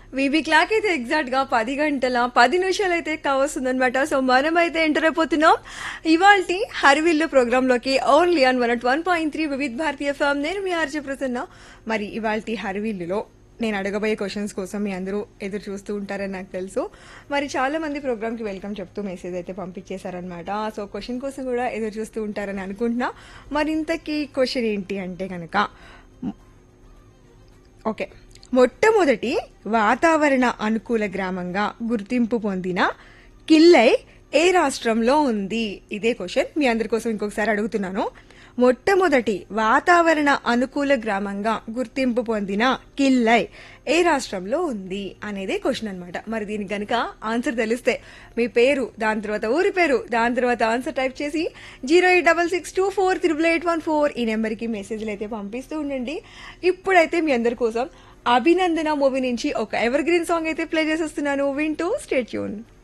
VB clock అయితే exact గా పది గంటల పది నిమిషాలు అయితే కావస్తుందన్నమాట సో మనం అయితే ఎంటర్ అయిపోతున్నాం ఇవాల్టి హరివిల్లు ప్రోగ్రామ్ లోకి only on one one point three వివిధ భారతీయ ఫామ్ నేను మీ ఆర్జే ప్రసన్న మరి ఇవాల్టి హరివిల్లులో నేను అడగబోయే క్వశ్చన్స్ కోసం మీ అందరూ ఎదురు చూస్తూ ఉంటారని నాకు తెలుసు మరి చాలా మంది ప్రోగ్రామ్కి వెల్కమ్ చెప్తూ మెసేజ్ అయితే పంపించేశారనమాట సో క్వశ్చన్ కోసం కూడా ఎదురు చూస్తూ ఉంటారని అనుకుంటున్నా మరి ఇంతకీ క్వశ్చన్ ఏంటి అంటే కనుక ఓకే మొట్టమొదటి వాతావరణ అనుకూల గ్రామంగా గుర్తింపు పొందిన కిల్లై ఏ రాష్ట్రంలో ఉంది ఇదే క్వశ్చన్ మీ అందరి కోసం ఇంకొకసారి అడుగుతున్నాను మొట్టమొదటి వాతావరణ అనుకూల గ్రామంగా గుర్తింపు పొందిన కిల్లై ఏ రాష్ట్రంలో ఉంది అనేదే క్వశ్చన్ అనమాట మరి దీనికి గనుక ఆన్సర్ తెలిస్తే మీ పేరు దాని తర్వాత ఊరి పేరు దాని తర్వాత ఆన్సర్ టైప్ చేసి zero eight double six two four triple eight one four ఈ నెంబర్కి మెసేజ్లు అయితే పంపిస్తూ ఉండండి ఇప్పుడైతే మీ అందరి కోసం అభినందన మూవీ నుంచి ఒక ఎవర్ గ్రీన్ సాంగ్ అయితే ప్లే చేసేస్తున్నాను వింటూ స్టేట్ ట్యూన్